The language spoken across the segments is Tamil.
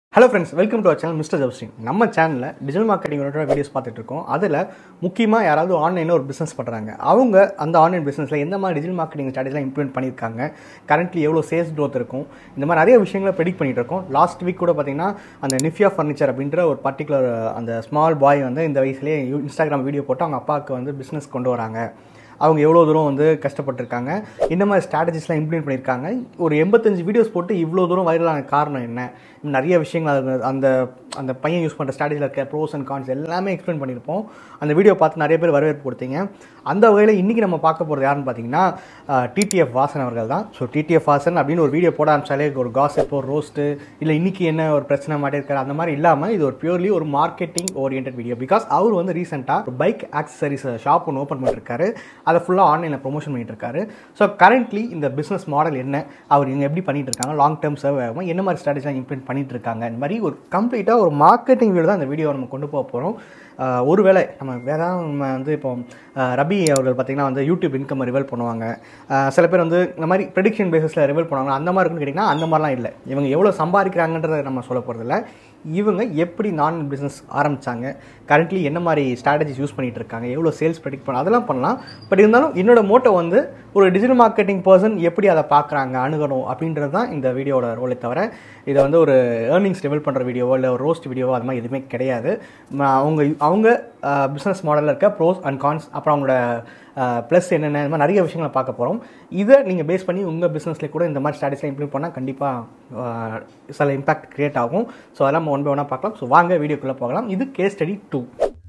hello friends welcome to our channel mister ஜப்ஸ்டின் நம்ம சேனலில் டிஜிட்டல் மார்க்கெட்டிங் ரிலேட்டட் வீடியோஸ் பார்த்துட்டு இருக்கோம் அதில் முக்கியமாக யாராவது ஆன்லைனில் ஒரு பிஸ்னஸ் பண்ணுறாங்க அவங்க அந்த ஆன்லைன் பிஸ்னஸில் எந்த மாதிரி டிஜிட்டல் மார்க்கெட்டிங் ஸ்ட்ராட்டஜிலாம் இம்ப்ளிமெண்ட் பண்ணியிருக்காங்க கரண்ட்லி எவ்வளோ சேல்ஸ் க்ரோத் இருக்கும் இந்த மாதிரி நிறைய விஷயங்களை ப்ரெடிக்ட் பண்ணிட்டு இருக்கோம் லாஸ்ட் வீக் கூட பார்த்தீங்கன்னா அந்த நிஃபியா ஃபர்னிச்சர் அப்படின்ற ஒரு பர்டிகுலர் அந்த ஸ்மால் பாய் வந்து இந்த வயசுலேயே இன்ஸ்டாகிராம் வீடியோ போட்டு அவங்க அப்பாவுக்கு வந்து பிஸ்னஸ் கொண்டு வராங்க அவங்க எவ்வளோ தூரம் வந்து கஷ்டப்பட்டிருக்காங்க இந்த மாதிரி ஸ்ட்ராட்டஜிஸ்லாம் இம்ப்ளிமெண்ட் பண்ணியிருக்காங்க ஒரு எண்பத்தஞ்சு வீடியோஸ் போட்டு இவ்வளோ தூரம் வைரலான காரணம் என்ன நிறைய விஷயங்கள் அது- அந்த அந்த பையன் யூஸ் பண்ணுற ஸ்ட்ராட்டஜியில் இருக்க ப்ரோஸ் அண்ட் கான்ஸ் எல்லாமே எக்ஸ்பிளைன் பண்ணியிருப்போம் அந்த வீடியோ பார்த்து நிறைய பேர் வரவேற்பு கொடுத்தீங்க அந்த வகையில் இன்றைக்கி நம்ம பார்க்க போகிறது யாருன்னு பார்த்தீங்கன்னா டிடிஎஃப் வாசன் அவர்கள் தான் ஸோ டிடிஎஃப் வாசன் அப்படின்னு ஒரு வீடியோ போட ஆரம்பிச்சாலே ஒரு காசிப் ஒரு ரோஸ்ட்டு இல்லை இன்றைக்கி என்ன ஒரு பிரச்சனை மாட்டிருக்காரு அந்த மாதிரி இல்லாமல் இது ஒரு பியூர்லி ஒரு மார்க்கெட்டிங் ஓரியன்ட் வீடியோ பிகாஸ் அவர் வந்து ரீசெண்டாக ஒரு பைக் ஆக்சசரிஸ் ஷாப் ஒன்று ஓப்பன் பண்ணிருக்காரு அதை ஃபுல்லாக ஆன்லைனில் ப்ரொமோஷன் பண்ணிட்டு இருக்காரு ஸோ கரண்ட்லி இந்த பிஸ்னஸ் மாடல் என்ன அவர் இங்கே எப்படி பண்ணிட்டு இருக்காங்க லாங் டேர்ம் சர்வ் ஆகும் என்ன மாதிரி ஸ்ட்ராட்டஜிலாம் இம்ப்ளிமெண்ட் பண்ணிட்டு இருக்காங்க இந்த மாதிரி ஒரு கம்ப்ளீட்டாக ஒரு மார்க்கெட்டிங் வீடியோ தான் இந்த வீடியோ நம்ம கொண்டு போக போகிறோம் ஒருவேளை நம்ம வேற நம்ம வந்து இப்போ அஹ், ரபி அவர்கள் பார்த்திங்கன்னா வந்து யூடியூப் இன்கம் ரிவல் பண்ணுவாங்க அஹ், சில பேர் வந்து இந்த மாதிரி ப்ரெடிக்ஷன் பேசிஸில் ரிவல் பண்ணுவாங்க அந்த மாதிரி இருக்குன்னு கேட்டிங்கன்னா அந்த மாதிரிலாம் இல்லை இவங்க எவ்வளோ சம்பாதிக்கிறாங்கன்றதை நம்ம சொல்ல போகிறதில்ல இவங்க எப்படி நான் பிஸ்னஸ் ஆரம்பித்தாங்க கரண்ட்லி என்ன மாதிரி ஸ்ட்ராட்டஜிஸ் யூஸ் பண்ணிட்டு இருக்காங்க எவ்வளோ சேல்ஸ் ப்ரெடிக்ட் பண்ண அதெல்லாம் பண்ணலாம் பட் இருந்தாலும் என்னோட மோட்டோ வந்து ஒரு டிஜிட்டல் மார்க்கெட்டிங் பர்சன் எப்படி அதை பார்க்குறாங்க அணுகணும் அப்படின்றது தான் இந்த வீடியோட ரோலை தவிர இதை வந்து ஒரு ஏர்னிங்ஸ் டெவல் பண்ணுற வீடியோவோ இல்லை ஒரு ரோஸ்ட் வீடியோவோ அது மாதிரி எதுவுமே கிடையாது ம- அவங்க அவங்க பிஸ்னஸ் மாடலில் இருக்க ப்ரோஸ் அண்ட் கான்ஸ் அப்புறம் அவங்களோட ப்ளஸ் என்னென்ன இந்த மாதிரி நிறைய விஷயங்களை பார்க்க போகிறோம் இதை நீங்கள் பேஸ் பண்ணி உங்கள் பிஸ்னஸில் கூட இந்த மாதிரி ஸ்ட்ராட்டஜிலாம் இம்ப்ளிமெண்ட் பண்ணால் கண்டிப்பாக சில இம்பாக்ட் கிரியேட் ஆகும் ஸோ அதெல்லாம் நம்ம ஒன் பை ஒன்னாக பார்க்கலாம் ஸோ வாங்க வீடியோக்குள்ளே போகலாம் இது case study two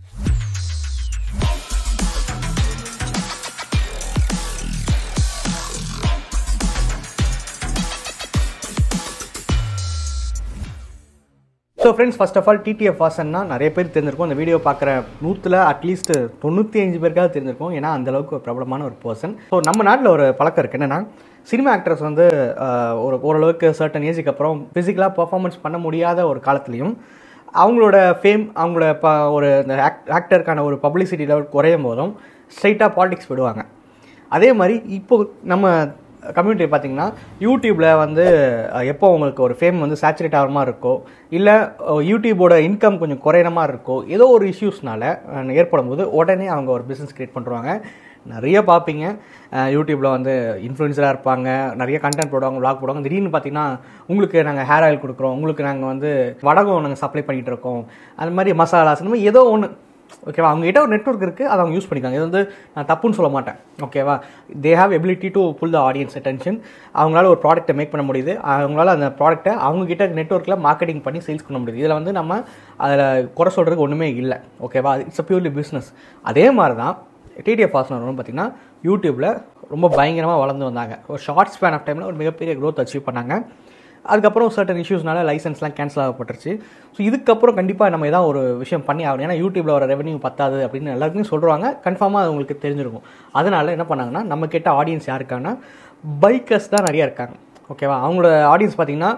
so friends first of all TTF வாசன்னா நிறைய பேர் தெரிஞ்சிருக்கும் அந்த வீடியோ பார்க்குற நூற்றில் அட்லீஸ்ட் தொண்ணூற்றி அஞ்சு பேருக்காவது தெரிஞ்சிருக்கும் ஏன்னா அந்த அளவுக்கு ஒரு பிரபலமான ஒரு பர்சன் ஸோ நம்ம நாட்டில் ஒரு பழக்கம் இருக்குது என்னென்னா சினிமா ஆக்டர்ஸ் வந்து ஆஹ், ஒரு ஓரளவுக்கு சர்டன் ஏஜுக்கு அப்புறம் ஃபிசிக்கலாக பர்ஃபார்மன்ஸ் பண்ண முடியாத ஒரு காலத்துலேயும் அவங்களோட ஃபேம் அவங்களோட ப ஒரு இந்த ஆக்டருக்கான ஒரு பப்ளிசிட்டி லெவல் குறையும் போதும் ஸ்ட்ரைட்டாக பாலிடிக்ஸ் விடுவாங்க அதே மாதிரி இப்போ நம்ம கம்யூனிட்டி பார்த்தீங்கன்னா யூடியூப்பில் வந்து அஹ், எப்போ உங்களுக்கு ஒரு ஃபேம் வந்து சேச்சுரேட் ஆகிற மாதிரி இருக்கோ இல்லை யூடியூபோட இன்கம் கொஞ்சம் குறையிற மாதிரி இருக்கோ ஏதோ ஒரு இஷ்யூஸ்னால அஹ், ஏற்படும் போது உடனே அவங்க ஒரு பிஸ்னஸ் கிரியேட் பண்ணுறாங்க நிறைய பார்ப்பீங்க யூடியூப்பில் வந்து இன்ஃப்ளூயன்சராக இருப்பாங்க நிறைய கண்டென்ட் போடுவாங்க vlog போடுவாங்க திடீர்னு பார்த்தீங்கன்னா உங்களுக்கு நாங்கள் ஹேர் ஆயில் கொடுக்குறோம் உங்களுக்கு நாங்கள் வந்து வடகம் நாங்கள் சப்ளை பண்ணிகிட்டு இருக்கோம் அந்த மாதிரி மசாலாஸ் இந்த மாதிரி ஏதோ ஒன்று ஓகேவா அவங்ககிட்ட ஒரு நெட்வொர்க் இருக்குது அதை அவங்க யூஸ் பண்ணிக்காங்க இது வந்து நான் தப்புன்னு சொல்ல மாட்டேன் ஓகேவா they have ability to pull the audience attention அவங்களால ஒரு ப்ராடக்ட்டை மேக் பண்ண முடியுது அவங்களால அந்த ப்ராடக்ட்டை அவங்ககிட்ட நெட்வொர்க்கில் மார்க்கெட்டிங் பண்ணி சேல்ஸ் பண்ண முடியுது இதில் வந்து நம்ம அதில் குறை சொல்கிறதுக்கு ஒன்றுமே இல்லை ஓகேவா இட்ஸ் அ பியூர்லி பிஸ்னஸ் அதே மாதிரி தான் டிடிஎஃப் ஃபாஸ்னர் வந்து பார்த்திங்கன்னா யூடியூப்பில் ரொம்ப பயங்கரமாக வளர்ந்து வந்தாங்க ஒரு ஷார்ட் ஸ்பேன் ஆஃப் டைமில் ஒரு மிகப்பெரிய க்ரோத் அச்சீவ் பண்ணாங்க அதுக்கப்புறம் சர்டன் இஷ்யூஸ்னால லைசன்ஸ்லாம் கேன்சல் ஆகப்பட்டுருச்சு ஸோ இதுக்கப்புறம் கண்டிப்பாக நம்ம ஏதாவது ஒரு விஷயம் பண்ணி ஆகணும் ஏன்னா யூடியூப்பில் வர ரெவன்யூ பத்தாது அப்படின்னு எல்லாருக்குமே சொல்கிறாங்க கன்ஃபார்மாக அது உங்களுக்கு தெரிஞ்சிருக்கும் அதனால என்ன பண்ணாங்கன்னா நம்ம கிட்ட ஆடியன்ஸ் யாருக்காங்கன்னா பைக்கர்ஸ் தான் நிறையா இருக்காங்க ஓகேவா அவங்களோட ஆடியன்ஸ் பார்த்தீங்கன்னா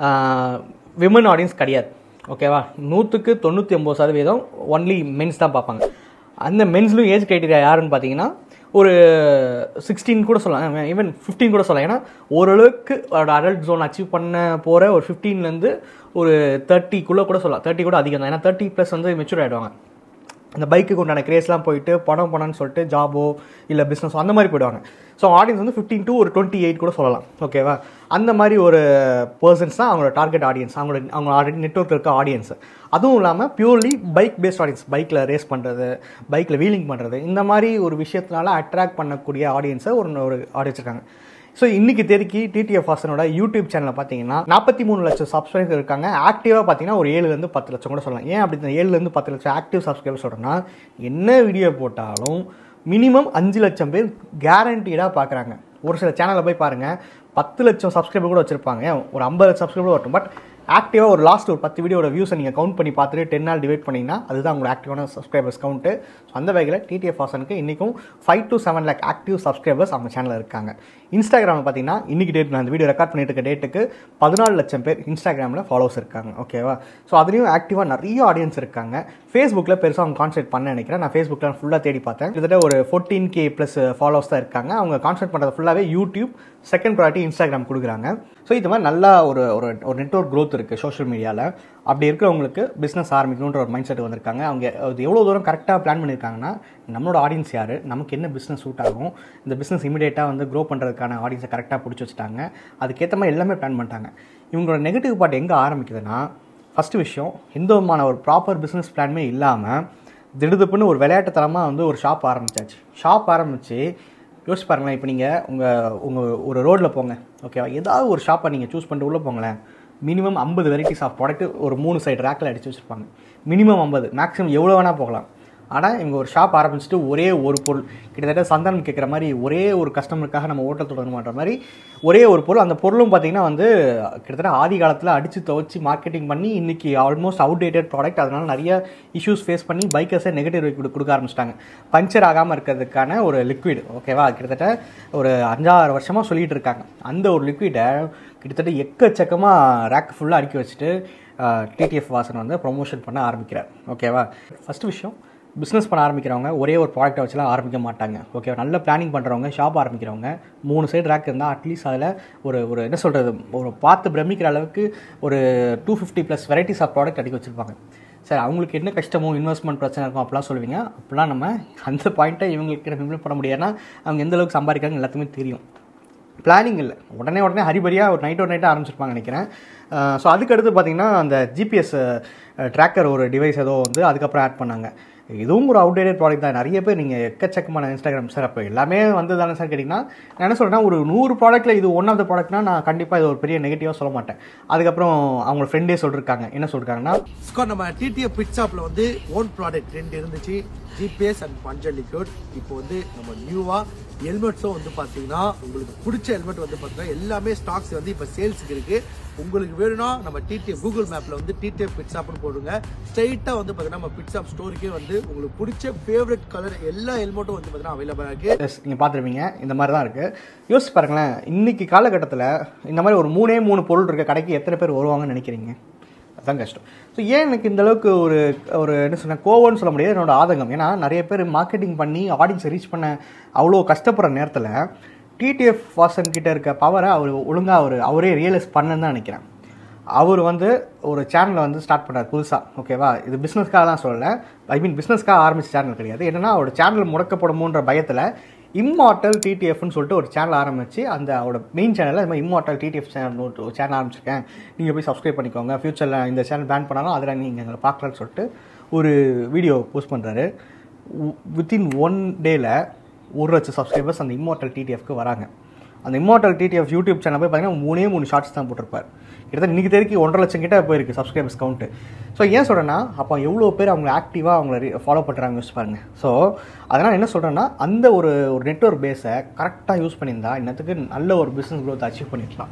விமன் ஆடியன்ஸ் கிடையாது ஓகேவா நூற்றுக்கு தொண்ணூற்றி ஒம்பது சதவீதம் ஒன்லி மென்ஸ் தான் பார்ப்பாங்க அந்த மென்ஸ்லையும் ஏஜ் க்ரைட்டீரியா யாருன்னு பார்த்தீங்கன்னா ஒரு சிக்ஸ்டீன் கூட சொல்லலாம் ஈவன் ஃபிஃப்டீன் கூட சொல்லலாம் ஏன்னா ஓரளவுக்கு ஒரு அடல்ட் ஜோன் அச்சீவ் பண்ண போகிற ஒரு ஃபிஃப்டீன்லேருந்து ஒரு தேர்ட்டிக்குள்ளே கூட சொல்லலாம் தேர்ட்டி கூட அதிகம் தான் ஏன்னா தேர்ட்டி ப்ளஸ் வந்து மெச்சூர் ஆகிடுவாங்க அந்த பைக்குக்கு உண்டான கிரேஸ்லாம் போயிட்டு பணம் பணம்னு சொல்லிட்டு ஜாபோ இல்லை பிஸ்னஸோ அந்த மாதிரி போயிடுவாங்க ஸோ ஆடியன்ஸ் வந்து ஃபிஃப்டீன் டு ஒரு டுவெண்ட்டி எயிட் கூட சொல்லலாம் ஓகேவா அந்த மாதிரி ஒரு பர்சன்ஸ் தான் அவங்களோட டார்கெட் ஆடியன்ஸ் அவங்களோட அவங்க ஆல்ரெடி நெட்ஒர்க் இருக்க ஆடியன்ஸ் அதுவும் இல்லாமல் பியூர்லி பைக் பேஸ்ட் ஆடியன்ஸ் பைக்கில் ரேஸ் பண்ணுறது பைக்கில் வீலிங் பண்ணுறது இந்த மாதிரி ஒரு விஷயத்தினால அட்ராக்ட் பண்ணக்கூடிய ஆடியன்ஸை ஒரு ஒரு ஆடியன்ஸ் இருக்காங்க ஸோ இன்னைக்கு தேதிக்கு டிடிஎஃப் ஹாசனோட யூடியூப் சேனலில் பார்த்தீங்கன்னா நாற்பத்தி மூணு லட்சம் சப்ஸ்கிரைபர் இருக்காங்க ஆக்டிவாக பார்த்தீங்கன்னா ஒரு ஏழுலேருந்து பத்து லட்சம் கூட சொல்லலாம் ஏன் அப்படி இந்த ஏழுலேருந்து பத்து லட்சம் ஆக்டிவ் சப்ஸ்கிரைபர் சொல்கிறேன்னா என்ன வீடியோ போட்டாலும் மினிமம் அஞ்சு லட்சம் பேர் கேரண்டீடாக பார்க்குறாங்க ஒரு சில சேனலில் போய் பாருங்கள் பத்து லட்சம் சப்ஸ்கிரைபர் கூட வச்சுருப்பாங்க ஒரு ஐம்பது லட்சம் சப்ஸ்கிரைபர் வரட்டும் பட் ஆக்டிவாக ஒரு லாஸ்ட் ஒரு பத்து வீடியோட வியூஸை நீங்கள் கவுண்ட் பண்ணி பார்த்துட்டு டென் நாள் டிவைட் பண்ணிங்கன்னா அதுதான் உங்களோட ஆக்டிவான சப்ஸ்கிரைபர்ஸ் கவுண்ட்டு ஸோ அந்த வகையில் டிடிஎஃப் ஹாசனுக்கு இன்றைக்கும் five to seven lakh active subscribers அவங்க சேனலில் இருக்காங்க இன்ஸ்டாகிராமில் பார்த்தீங்கன்னா இன்றைக்கி டேட் நான் இந்த வீடியோ ரெக்கார்ட் பண்ணிட்டு இருக்க டேட்டுக்கு பதினாலு லட்சம் பேர் இன்ஸ்டாகிராமில் ஃபாலோவர்ஸ் இருக்காங்க ஓகேவா ஸோ அதுலேயும் ஆக்டிவாக நிறைய ஆடியன்ஸ் இருக்காங்க ஃபேஸ்புக்கில் பெருசாக அவங்க கான்சென்ட் பண்ண நினைக்கிறேன் நான் ஃபேஸ்புக்கில் ஃபுல்லாக தேடி பார்த்தேன் கிட்டத்தட்ட ஒரு ஃபோர்டீன் கே ப்ளஸ் ஃபாலோவர்ஸ் தான் இருக்காங்க அவங்க கான்சென்ட் பண்ணுறது ஃபுல்லாகவே யூடியூப் செகண்ட் ப்ராரிட்டி இன்ஸ்டாகிராம் கொடுக்குறாங்க ஸோ இது மாதிரி நல்லா ஒரு ஒரு ஒரு நெட்ஒர்க் க்ரோத் இருக்குது சோஷியல் மீடியாவில் அப்படி இருக்கிறவங்களுக்கு பிஸ்னஸ் ஆரம்பிக்கணுன்ற ஒரு மைண்ட் செட் வந்திருக்காங்க அவங்க அது எவ்வளோ தூரம் கரெக்டாக பிளான் பண்ணியிருக்காங்கன்னா நம்மளோட ஆடியன்ஸ் யார் நமக்கு என்ன பிஸ்னஸ் சூட் ஆகும் இந்த பிஸ்னஸ் இமீடியட்டாக வந்து க்ரோ பண்ணுறதுக்கான ஆடியன்ஸை கரெக்டாக பிடிச்சி வச்சுட்டாங்க அதுக்கேற்ற மாதிரி எல்லாமே பிளான் பண்ணிட்டாங்க இவங்களோட நெகட்டிவ் பார்ட் எங்கே ஆரம்பிக்குதுன்னா ஃபஸ்ட்டு விஷயம் எந்த விதமான ஒரு ப்ராப்பர் பிஸ்னஸ் பிளானுமே இல்லாமல் திடுதுப்புன்னு ஒரு விளையாட்டுத்தனமாக வந்து ஒரு ஷாப் ஆரம்பிச்சாச்சு ஷாப் ஆரம்பித்து யோசிச்சு பாருங்களேன் இப்போ நீங்கள் உங்கள் உங்கள் ஒரு ரோட்டில் போங்க ஓகேவா ஏதாவது ஒரு ஷாப்பை நீங்கள் சூஸ் பண்ணிட்டு உள்ளே போங்களேன் மினிமம் ஐம்பது வெரைட்டிஸ் ஆஃப் ப்ராடக்ட் ஒரு மூணு சைடு ரேக்கில் அடித்து வச்சுருப்பாங்க மினிமம் ஐம்பது மேக்ஸிமம் எவ்வளோ வேணால் போகலாம் ஆனால் இவங்க ஒரு ஷாப் ஆரம்பிச்சுட்டு ஒரே ஒரு பொருள் கிட்டத்தட்ட சந்தானம் கேட்குற மாதிரி ஒரே ஒரு கஸ்டமருக்காக நம்ம ஓட்டல் தொடங்கணுன்ற மாதிரி ஒரே ஒரு பொருள் அந்த பொருளும் பார்த்தீங்கன்னா வந்து கிட்டத்தட்ட ஆதி காலத்தில் அடித்து துவச்சி மார்க்கெட்டிங் பண்ணி இன்றைக்கி ஆல்மோஸ்ட் அவுடேட்டட் ப்ராடக்ட் அதனால் நிறைய இஷ்யூஸ் ஃபேஸ் பண்ணி பைக்கர்ஸை நெகட்டிவ் ரிவ்யூ கொடுக்க ஆரம்பிச்சிட்டாங்க பஞ்சர் ஆகாமல் இருக்கிறதுக்கான ஒரு லிக்விட் ஓகேவா கிட்டத்தட்ட ஒரு அஞ்சாறு வருஷமாக சொல்லிகிட்டு இருக்காங்க அந்த ஒரு லிக்விடை கிட்டத்தட்ட எக்கச்சக்கமாக ரேக் ஃபுல்லாக அடுக்கி வச்சுட்டு டிடிஎஃப் வாசன் வந்து ப்ரொமோஷன் பண்ண ஆரம்பிக்கிறார் ஓகேவா ஃபஸ்ட்டு விஷயம் பிஸ்னஸ் பண்ண ஆரம்பிக்கிறவங்க ஒரே ஒரு ப்ராடக்ட்டை வச்சுலாம் ஆரம்பிக்க மாட்டாங்க ஓகே நல்ல பிளானிங் பண்ணுறவங்க ஷாப் ஆரம்பிக்கிறவங்க மூணு சைடு ரேக் இருந்தால் அட்லீஸ்ட் அதில் ஒரு ஒரு என்ன சொல்கிறது ஒரு பார்த்து பிரமிக்கிற அளவுக்கு ஒரு two fifty plus varieties of product அடிக்க வச்சுருப்பாங்க சார் அவங்களுக்கு என்ன கஷ்டமோ இன்வெஸ்ட்மெண்ட் பிரச்சனை இருக்கும் அப்படிலாம் சொல்லுவீங்க அப்படிலாம் நம்ம அந்த பாயிண்ட்டை இவங்களுக்கு இம்ப்ளிமெண்ட் பண்ண முடியாதுன்னா அவங்க எந்த அளவுக்கு சம்பாதிக்கிறாங்க எல்லாத்துக்குமே தெரியும் பிளானிங் இல்லை உடனே உடனே ஹரிபரியாக ஒரு நைட் ஒரு நைட்டாக ஆரம்பிச்சிருப்பாங்க நினைக்கிறேன் ஸோ அதுக்கடுத்து பார்த்தீங்கன்னா அந்த ஜிபிஎஸ் ட்ராக்கர் ஒரு டிவைஸ் ஏதோ வந்து அதுக்கப்புறம் ஆட் பண்ணாங்க இதுவும் ஒரு அவுடேட்டட் ப்ராடக்ட் தான் நிறைய பேர் நீங்கள் எக்கச்சக்கமான இன்ஸ்டாகிராம் சார் அப்போ எல்லாமே வந்து தானே சார் கேட்டிங்கன்னா நான் என்ன சொல்கிறேன்னா ஒரு நூறு ப்ராடக்ட்டில் இது ஒன் ஆஃப் த ப்ராடக்ட்னா நான் கண்டிப்பாக இது ஒரு பெரிய நெகட்டிவாக சொல்ல மாட்டேன் அதுக்கப்புறம் அவங்க ஃப்ரெண்டே சொல்லியிருக்காங்க என்ன சொல்லிருக்காங்கன்னா ஸ்கோ நம்ம டிடிஎஃப் பிட் ஷாப்ல வந்து ஓன் ப்ராடக்ட் ரெண்டு இருந்துச்சு ஜிபிஎஸ் அண்ட் பஞ்சர் லிக்விட் இப்போ வந்து நம்ம நியூவா ஹெல்மெட்ஸும் வந்து பாத்தீங்கன்னா உங்களுக்கு பிடிச்ச ஹெல்மெட் வந்து பாத்தீங்கன்னா எல்லாமே ஸ்டாக்ஸ் வந்து இப்போ சேல்ஸுக்கு இருக்கு உங்களுக்கு வேணும்னா நம்ம டிடிஎஃப் கூகுள் மேப்ல வந்து டிடிஎஃப் பிட் ஷாப்னு போடுங்க ஸ்ட்ரைட்டா வந்து பாத்தீங்கன்னா நம்ம பிட் ஷாப் ஸ்டோருக்கே வந்து உங்களுக்கு பிடிச்ச ஃபேவரட் கலர் எல்லா ஹெல்மெட்டும் வந்து பாத்தீங்கன்னா அவைலபிளா இருக்கு எஸ் நீங்கள் பார்த்துருப்பீங்க இந்த மாதிரி தான் இருக்குது யோசிச்சு பாருங்களேன் இன்னைக்கு காலகட்டத்தில் இந்த மாதிரி ஒரு மூணே மூணு பொருள் இருக்க கடைக்கு எத்தனை பேர் வருவாங்கன்னு நினைக்கிறீங்க அதுதான் கஷ்டம் ஸோ ஏன் எனக்கு இந்த அளவுக்கு ஒரு ஒரு என்ன சொன்ன கோவம்னு சொல்ல முடியாது என்னோட ஆதங்கம் ஏன்னா நிறைய பேர் மார்க்கெட்டிங் பண்ணி ஆடியன்ஸை ரீச் பண்ண அவ்வளோ கஷ்டப்படுற நேரத்தில் டிடிஎஃப் வாசன் கிட்ட இருக்க பவரை அவர் ஒழுங்காக அவர் அவரே ரியலைஸ் பண்ணன்னு தான் நினைக்கிறேன் அவர் வந்து ஒரு சேனலை வந்து ஸ்டார்ட் பண்ணார் புதுசாக ஓகேவா இது பிஸ்னஸ்க்காக தான் சொல்லலை ஐ மீன் பிஸ்னஸ்க்காக ஆரம்பிச்ச சேனல் கிடையாது என்னன்னா அவரோட சேனல் முடக்கப்படுமோன்ற பயத்தில் இம்மார்டல் டிடிஎஃப்னு சொல்லிட்டு ஒரு சேனல் ஆரம்பிச்சு அந்த அவரோட மெயின் சேனலில் இந்த மாதிரி இம்மார்டல் டிடிஎஃப் சேனல் ஒரு சேனல் ஆரம்பிச்சிருக்கேன் நீங்கள் போய் சப்ஸ்கிரைப் பண்ணிக்கோங்க ஃப்யூச்சரில் இந்த சேனல் பேன் பண்ணாலும் அதில் நீங்கள் எங்களை பார்க்கலான்னு சொல்லிட்டு ஒரு வீடியோ போஸ்ட் பண்ணுறாரு வித்தின் ஒன் டேல ஒரு லட்சம் சப்ஸ்கிரைபர்ஸ் அந்த இம்மார்டல் டிடிஎஃப்க்கு வராங்க அந்த இம்மார்டல் டிடிஎஃப் யூடியூப் சேனல் போய் பார்த்தீங்கன்னா மூணே மூணு ஷார்ட்ஸ் தான் போட்டிருப்பார் கிட்டத்தட்ட இன்றைக்கி தெரிவிக்கு ஒன்றரை லட்சம் கிட்ட போயிருக்கு சப்ஸ்கிரைபர்ஸ் கவுண்ட்டு ஸோ ஏன் சொல்கிறேன்னா அப்போ எவ்வளோ பேர் அவங்கள ஆக்டிவாக அவங்கள ஃபாலோ பண்ணுறாங்க யூஸ் பாருங்க ஸோ அதனால் என்ன சொல்கிறேன்னா அந்த ஒரு ஒரு நெட்ஒர்க் பேஸை கரெக்டாக யூஸ் பண்ணியிருந்தா இன்னத்துக்கு நல்ல ஒரு பிஸ்னஸ் க்ரோத் அச்சீவ் பண்ணிருக்கலாம்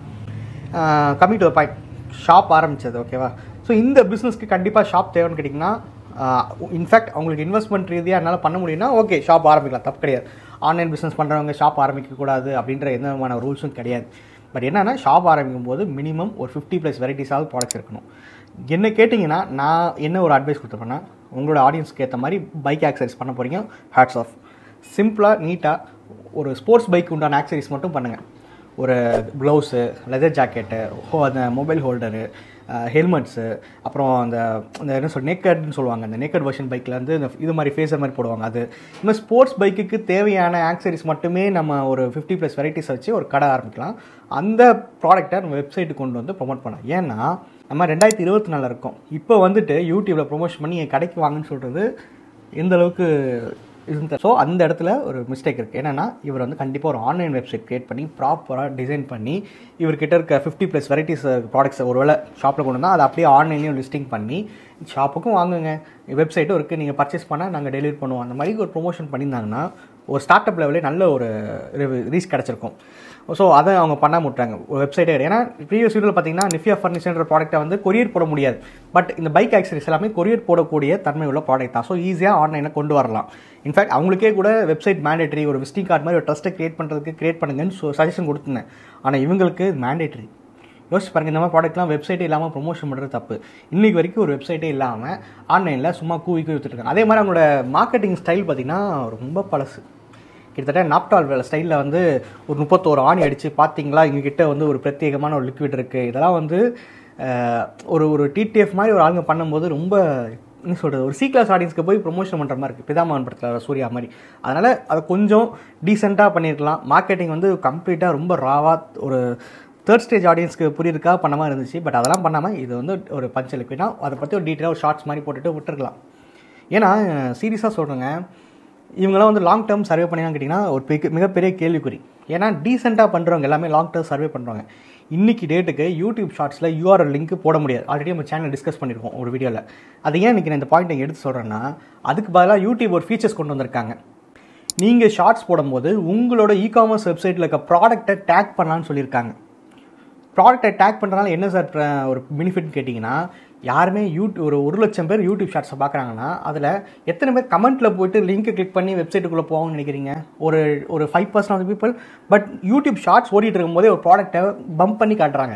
கம்மி டு பாயிண்ட் ஷாப் ஆரம்பிச்சது ஓகேவா ஸோ இந்த பிஸ்னஸ்க்கு கண்டிப்பாக ஷாப் தேவைன்னு கேட்டிங்கன்னா இன்ஃபேக்ட் அவங்களுக்கு இன்வெஸ்ட்மெண்ட் ரீதியாக என்னால் பண்ண முடியும்னா ஓகே ஷாப் ஆரம்பிக்கலாம் தப்பு கிடையாது ஆன்லைன் பிஸ்னஸ் பண்ணுறவங்க ஷாப் ஆரம்பிக்கக்கூடாது அப்படின்ற எந்த விதமான ரூல்ஸும் கிடையாது பட் என்னென்னா ஷாப் ஆரம்பிக்கும் போது மினிமம் ஒரு ஃபிஃப்டி ப்ளஸ் வெரைட்டிஸாவது ப்ராடக்ட்ஸ் இருக்கணும் என்ன கேட்டிங்கன்னா நான் என்ன ஒரு அட்வைஸ் கொடுத்துருப்பேன்னா உங்களோட ஆடியன்ஸ்க்கு ஏற்ற மாதிரி பைக் ஆக்சரிஸ் பண்ண போகிறீங்க ஹேட்ஸ் ஆஃப் சிம்பிளாக நீட்டாக ஒரு ஸ்போர்ட்ஸ் பைக் உண்டான ஆக்சரிஸ் மட்டும் பண்ணுங்கள் ஒரு க்ளவுஸு லெதர் ஜாக்கெட்டு ஹோ அந்த மொபைல் ஹோல்டரு ஹெல்மெட்ஸு அப்புறம் அந்த அந்த என்ன சொல் நேக்கட்னு சொல்லுவாங்க அந்த நேக்கட் வெர்ஷன் பைக்கில் வந்து இந்த இது மாதிரி ஃபேஸர் மாதிரி போடுவாங்க அது இந்த மாதிரி ஸ்போர்ட்ஸ் பைக்குக்கு தேவையான ஆக்சரிஸ் மட்டுமே நம்ம ஒரு ஃபிஃப்டி ப்ளஸ் வெரைட்டிஸ் வச்சு ஒரு கடை ஆரம்பிக்கலாம் அந்த ப்ராடக்டை நம்ம வெப்சைட்டு கொண்டு வந்து ப்ரொமோட் பண்ணலாம் ஏன்னா நம்ம ரெண்டாயிரத்தி இருபத்தி நாலில் இருக்கோம் இப்போ வந்துட்டு யூடியூப்பில் ப்ரொமோஷன் பண்ணி என் கடைக்கு வாங்கன்னு சொல்கிறது எந்த அளவுக்கு இது ஸோ அந்த இடத்துல ஒரு மிஸ்டேக் இருக்குது என்னென்னா இவர் வந்து கண்டிப்பாக ஒரு ஆன்லைன் வெப்சைட் க்ரியேட் பண்ணி ப்ராப்பராக டிசைன் பண்ணி இவர்கிட்ட இருக்க ஃபிஃப்டி ப்ளஸ் வெரைட்டிஸ் ப்ராடக்ட்ஸ் ஒருவேளை ஷாப்பில் கொண்டு வந்தால் அதை அப்படியே ஆன்லைன்லேயும் லிஸ்டிங் பண்ணி ஷாப்புக்கும் வாங்குங்க வெப்சைட்டும் இருக்குது நீங்கள் பர்ச்சேஸ் பண்ணால் நாங்கள் டெலிவரி பண்ணுவோம் அந்த மாதிரி ஒரு ப்ரொமோஷன் பண்ணியிருந்தாங்கன்னா ஒரு ஸ்டார்ட் அப் லெவலே நல்ல ஒரு ரீச் கிடச்சிருக்கும் ஸோ அதை அவங்க பண்ண முட்டாங்க வெப்சைட்டே ஏன்னா ப்ரீவியஸ் வீடியோவில் பார்த்தீங்கன்னா நிஃபியா ஃபர்னிச்சர்ன்ற ப்ராடக்ட்டை வந்து கொரியர் போட முடியாது பட் இந்த பைக் ஆக்சரிஸ் எல்லாமே கொரியர் போடக்கூடிய தன்மை உள்ள ப்ராடக்ட் தான் ஸோ ஈஸியாக ஆன்லைனில் கொண்டு வரலாம் இன்ஃபேக்ட் அவங்களுக்கே கூட வெப்சைட் மேண்டேட்டரி ஒரு விசிட்டிங் கார்டு மாதிரி ஒரு ட்ரஸ்ட்டை கிரியேட் பண்ணுறதுக்கு கிரியேட் பண்ணுங்கன்னு சஜஷன் கொடுத்துருந்தேன் ஆனால் இவங்களுக்கு மேண்டேட்டரி யோசிச்சு பாருங்க இந்த மாதிரி ப்ராடக்ட்லாம் வெப்சைட்டே இல்லாமல் ப்ரொமோஷன் பண்ணுறது தப்பு இன்னைக்கு வரைக்கும் ஒரு வெப்சைட்டே இல்லாமல் ஆன்லைனில் சும்மா கூவி கூவி வித்துட்ருக்காங்க அதே மாதிரி அவங்களோட மார்க்கெட்டிங் ஸ்டைல் பார்த்தீங்கன்னா ரொம்ப பழசு கிட்டத்தட்ட நாப்டால் வேலை ஸ்டைலில் வந்து ஒரு முப்பத்தோரு ஆணி அடித்து பார்த்தீங்களா எங்ககிட்ட வந்து ஒரு பிரத்யேகமான ஒரு லிக்விட் இருக்குது இதெல்லாம் வந்து அஹ், ஒரு ஒரு டிடிஎஃப் மாதிரி ஒரு ஆளுங்க பண்ணும்போது ரொம்ப என்ன சொல்கிறது ஒரு சி கிளாஸ் ஆடியன்ஸ்க்கு போய் ப்ரொமோஷன் பண்ணுற மாதிரி இருக்குது பிதாமகன் படத்தில் சூர்யா மாதிரி அதனால் அதை கொஞ்சம் டீசெண்டாக பண்ணியிருக்கலாம் மார்க்கெட்டிங் வந்து கம்ப்ளீட்டாக ரொம்ப ராவாக ஒரு தேர்ட் ஸ்டேஜ் ஆடியன்ஸ்க்கு புரியிருக்கா பண்ண மாதிரி இருந்துச்சு பட் அதெல்லாம் பண்ணாமல் இது வந்து ஒரு பஞ்ச லிக்விட்னா அதை பற்றி ஒரு டீட்டெயிலாக ஒரு ஷார்ட்ஸ் மாதிரி போட்டுட்டு விட்டுருக்கலாம் ஏன்னா சீரியஸாக சொல்கிறேங்க இவங்களாம் வந்து லாங் டேர்ம் சர்வே பண்ணியான்னு கேட்டிங்கன்னா ஒரு மிக மிகப்பெரிய கேள்விக்குறி ஏன்னா டீசெண்டாக பண்ணுறவங்க எல்லாமே லாங் டேர்ம் சர்வே பண்ணுறாங்க இன்னைக்கு டேட்டுக்கு யூடியூப் ஷார்ட்ஸில் யூஆர்எல் லிங்க் போட முடியாது ஆல்ரெடி நம்ம சேனல் டிஸ்கஸ் பண்ணியிருக்கோம் ஒரு வீடியோவில் அது ஏன் இன்றைக்கி நான் இந்த பாயிண்ட் எடுத்து சொல்கிறேன்னா அதுக்கு பதிலாக யூடியூப் ஒரு ஃபீச்சர்ஸ் கொண்டு வந்திருக்காங்க நீங்கள் ஷார்ட்ஸ் போடும்போது உங்களோட இ காமர்ஸ் வெப்சைட்டில் இருக்க ப்ராடக்ட்டை டேக் பண்ணலான்னு சொல்லியிருக்காங்க ப்ராடக்ட்டை டேக் பண்ணுறதுனால என்ன சார் பிர- ஒரு பெனிஃபிட் கேட்டிங்கன்னா யாருமே யூடியூப் ஒரு ஒரு லட்சம் பேர் யூடியூப் ஷார்ட்ஸை பார்க்குறாங்கன்னா அதில் எத்தனை பேர் கமெண்ட்டில் போயிட்டு லிங்க்கை கிளிக் பண்ணி வெப்சைட்டுக்குள்ளே போவாங்கன்னு நினைக்கிறீங்க ஒரு ஒரு five percent of people but YouTube shorts ஓடிட்டு இருக்கும்போதே ஒரு ப்ராடக்ட்டை பம்ப் பண்ணி காட்டுறாங்க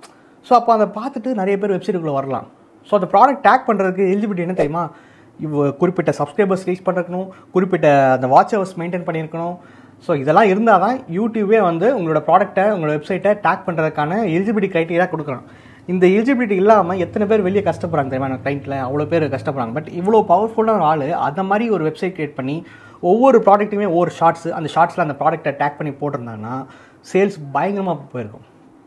ஸோ அப்போ அதை பார்த்துட்டு நிறைய பேர் வெப்சைட்டுக்குள்ளே வரலாம் ஸோ அந்த ப்ராடக்ட் டேக் பண்ணுறதுக்கு எலிஜிபிலிட்டி என்ன தெரியுமா இவ் குறிப்பிட்ட சப்ஸ்கிரைபர்ஸ் ரீச் பண்ணிருக்கணும் குறிப்பிட்ட அந்த வாட்ச் ஹவர்ஸ் மெயின்டைன் பண்ணியிருக்கணும் ஸோ இதெல்லாம் இருந்தால் தான் யூடியூபே வந்து உங்களோட ப்ராடக்ட்டை உங்களோட வெப்சைட்டை டேக் பண்ணுறதுக்கான எலிஜிபிலிட்டி க்ரைட்டீரியா கொடுக்குறோம் இந்த எலிஜிபிலிட்டி இல்லாமல் எத்தனை பேர் வெளியே கஷ்டப்படுறாங்க தெரியுமா நம்ம கிளைண்ட்டில் அவ்வளோ பேர் கஷ்டப்படுறாங்க பட் இவ்வளோ பவர்ஃபுல்லான ஒரு ஆள் அந்த மாதிரி ஒரு வெப்சைட் கிரியேட் பண்ணி ஒவ்வொரு ப்ராடக்ட்டுமே ஒவ்வொரு ஷார்ட்ஸ் அந்த ஷார்ட்ஸில் அந்த ப்ராடக்ட்டை டேக் பண்ணி போட்டிருந்தாங்கன்னா சேல்ஸ் பயங்கரமாக போயிருக்கும்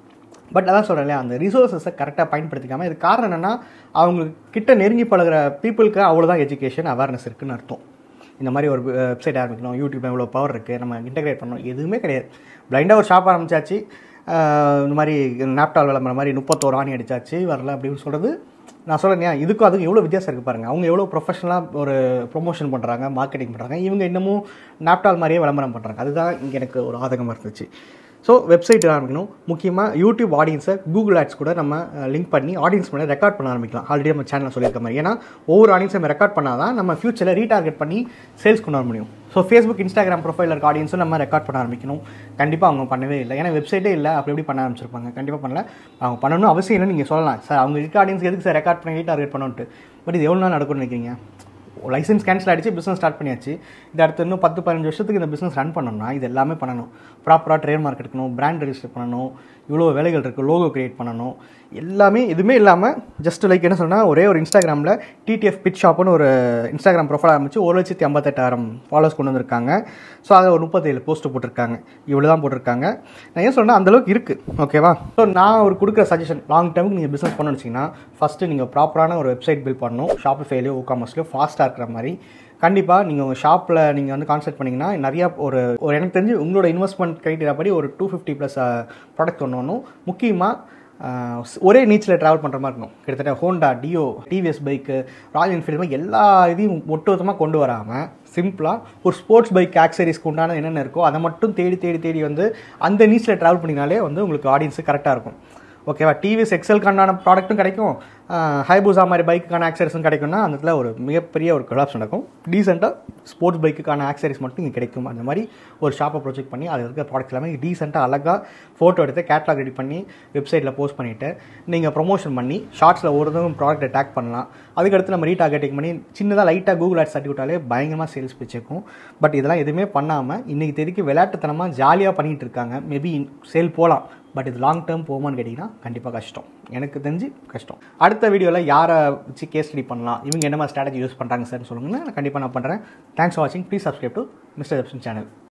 பட் அதான் சொல்கிறேன் இல்லையா அந்த ரிசோர்ஸஸை கரெக்டாக பயன்படுத்திக்காமல் இது காரணம் என்னென்னா அவங்க கிட்ட நெருங்கி பழகுற பீப்புளுக்கு அவ்வளோதான் எஜுகேஷன் அவேர்னஸ் இருக்குன்னு அர்த்தம் இந்த மாதிரி ஒரு வெப்சைட் ஆரம்பிக்கணும் யூடியூப்ல இவ்வளோ பவர் இருக்குது நம்ம இன்டெகிரேட் பண்ணணும் எதுவுமே கிடையாது பிளைண்டாக ஒரு ஷாப் ஆரம்பிச்சாச்சு ஆஹ் இந்த மாதிரி நாப்டால் விளம்பரம் மாதிரி முப்பத்தோரு ஆணி அடிச்சாச்சு வரல அப்படின்னு சொல்கிறது நான் சொல்கிறேன் இதுக்கும் அதுக்கும் எவ்வளோ வித்தியாசம் இருக்குது பாருங்கள் அவங்க எவ்வளோ ப்ரொஃபஷனலாக ஒரு ப்ரொமோஷன் பண்ணுறாங்க மார்க்கெட்டிங் பண்ணுறாங்க இவங்க இன்னமும் நாப்டால் மாதிரியே விளம்பரம் பண்ணுறாங்க அதுதான் இங்கே எனக்கு ஒரு ஆதகமாக இருந்துச்சு ஸோ வெப்சைட் ஆரம்பிக்கணும் முக்கியமாக யூடியூப் ஆடியன்ஸை கூகுள் ஆட்ஸ் கூட நம்ம லிங்க் பண்ணி ஆடியன்ஸ் பண்ண ரெக்கார்ட் பண்ண ஆரம்பிக்கலாம் ஆல்ரெடி நம்ம சேனலில் சொல்லியிருக்க மாதிரி ஏன்னா ஒவ்வொரு ஆடியன்ஸை நம்ம ரெக்கார்ட் பண்ணால் தான் நம்ம ஃபியூச்சரில் ரீடார்கெட் பண்ணி சேல்ஸ் கொண்டு வர முடியும் ஸோ ஃபேஸ்புக் இன்ஸ்டாகிராம் ப்ரொஃபைலில் இருக்க ஆடியன்ஸும் நம்ம ரெக்கார்ட் பண்ண ஆரம்பிக்கணும் கண்டிப்பாக அவங்க பண்ணவே இல்லை ஏன்னா வெப்சைட்டே இல்லை அப்படி எப்படி பண்ண ஆரம்பிச்சிருப்பாங்க கண்டிப்பாக பண்ணல அவங்க பண்ணணும் அவசியம் இல்லை நீங்கள் சொல்லலாம் சார் அவங்க இருக்க ஆடியன்ஸ் எதுக்கு சார் ரெக்கார்ட் பண்ணி ரீடார்கெட் பண்ணணுன்ட்டு பட் இது எவ்வளோ நாள் நடக்கும்னு நினைக்கிறீங்க லைசன்ஸ் கேன்சல் ஆகிடுச்சு பிஸ்னஸ் ஸ்டார்ட் பண்ணியாச்சு இது அடுத்து இன்னும் பத்து பதினஞ்சு வருஷத்துக்கு இந்த பிஸ்னஸ் ரன் பண்ணணும்னா இது எல்லாமே பண்ணணும் ப்ராப்பராக ட்ரேட் மார்க் எடுக்கணும் பிராண்ட் ரெஜிஸ்டர் பண்ணணும் இவ்வளோ வேலைகள் இருக்குது லோகோ கிரியேட் பண்ணணும் எல்லாமே எதுவுமே இல்லாமல் ஜஸ்ட் லைக் என்ன சொன்னால் ஒரே ஒரு இன்ஸ்டாகிராமில் டிடிஎஃப் பிட் ஷாப்னு ஒரு இன்ஸ்டாகிராம் ப்ரொஃபைல் ஆரம்பிச்சு ஒரு லட்சத்தி ஐம்பத்தெட்டாயிரம் ஃபாலோஸ் கொண்டு வந்திருக்காங்க ஸோ அதை ஒரு முப்பத்தேழு போஸ்ட் போட்டிருக்காங்க இவ்வளோ தான் போட்டிருக்காங்க நான் ஏன் சொன்னால் அந்தளவுக்கு இருக்குது ஓகேவா ஸோ நான் ஒரு கொடுக்குற சஜஷன் லாங் டேர்முக்கு நீங்கள் பிஸ்னஸ் பண்ணணும்னு வச்சிங்கன்னா ஃபஸ்ட்டு நீங்கள் ப்ராப்பரான ஒரு வெப்சைட் பில்ட் பண்ணணும் ஷாப்பிஃபைலையோ காமர்ஸ்லையோ ஃபாஸ்ட்டாக இருக்கிற மாதிரி கண்டிப்பாக நீங்கள் உங்கள் ஷாப்பில் நீங்கள் வந்து கான்செப்ட் பண்ணிங்கன்னா நிறையா ஒரு ஒரு எனக்கு தெரிஞ்சு உங்களோட இன்வெஸ்ட்மெண்ட் க்ரைட்டீரியா படி ஒரு டூ ஃபிஃப்டி ப்ளஸ் ப்ராடக்ட் ஒன்று ஒன்றும் முக்கியமாக ஒரே நீச்சில் ட்ராவல் பண்ணுற மாதிரி இருக்கும் கிட்டத்தட்ட Honda Dio TVS bike Royal Enfield மாதிரி எல்லா இதையும் ஒட்டுமொத்தமாக கொண்டு வராமல் சிம்பிளாக ஒரு ஸ்போர்ட்ஸ் பைக் ஆக்சரிஸ்க்கு உண்டான என்னென்ன இருக்கோ அதை மட்டும் தேடி தேடி தேடி வந்து அந்த நீச்சில் ட்ராவல் பண்ணினாலே வந்து உங்களுக்கு ஆடியன்ஸு கரெக்டாக இருக்கும் ஓகேவா டிவிஎஸ் எக்ஸலுக்கான ப்ராடக்ட்டும் கிடைக்கும் ஹைபூசா மாதிரி பைக்குக்கான ஆக்சரிஸும் கிடைக்கும்னா அந்த இடத்துல ஒரு மிகப்பெரிய ஒரு கொலாப்ஸ் நடக்கும் டீசெண்டாக ஸ்போர்ட்ஸ் பைக்குக்கான ஆக்சரிஸ் மட்டும் இங்கே கிடைக்கும் அந்த மாதிரி ஒரு ஷாப்பை ப்ரொஜெக்ட் பண்ணி அதில் இருக்க ப்ராடக்ட்ஸ் எல்லாமே டீசெண்டாக அழகாக ஃபோட்டோ எடுத்து கேட்லாக் ரெடி பண்ணி வெப்சைட்டில் போஸ்ட் பண்ணிவிட்டு நீங்கள் ப்ரொமோஷன் பண்ணி ஷார்ட்ஸில் ஒருத்தவங்க ப்ராடக்ட்டை டேக் பண்ணலாம் அதுக்கடுத்து நம்ம ரீடார்கெட்டிங் பண்ணி சின்னதாக லைட்டாக கூகுள் ஆட்ஸ் தட்டி விட்டாலே பயங்கரமாக சேல்ஸ் பிடிச்சிருக்கும் பட் இதெல்லாம் எதுவுமே பண்ணாமல் இன்றைக்கி தேதிக்கு விளையாட்டுத்தனமாக ஜாலியாக பண்ணிகிட்டு இருக்காங்க மேபி சேல் போகலாம் பட் இது லாங் டேர்ம் போகுமான்னு கேட்டிங்கன்னா கண்டிப்பாக கஷ்டம் எனக்கு தெரிஞ்சு கஷ்டம் அடுத்த வீடியோவில் யாரை வச்சு கேஸ் ஸ்டடி பண்ணலாம் இவங்க என்ன மாதிரி ஸ்ட்ராட்டஜி யூஸ் பண்ணுறாங்க சார்னு சொல்லுங்கன்னா கண்டிப்பாக நான் பண்ணுறேன் தேங்க்ஸ் ஃபார் வாட்சிங் please subscribe to mister Jepson channel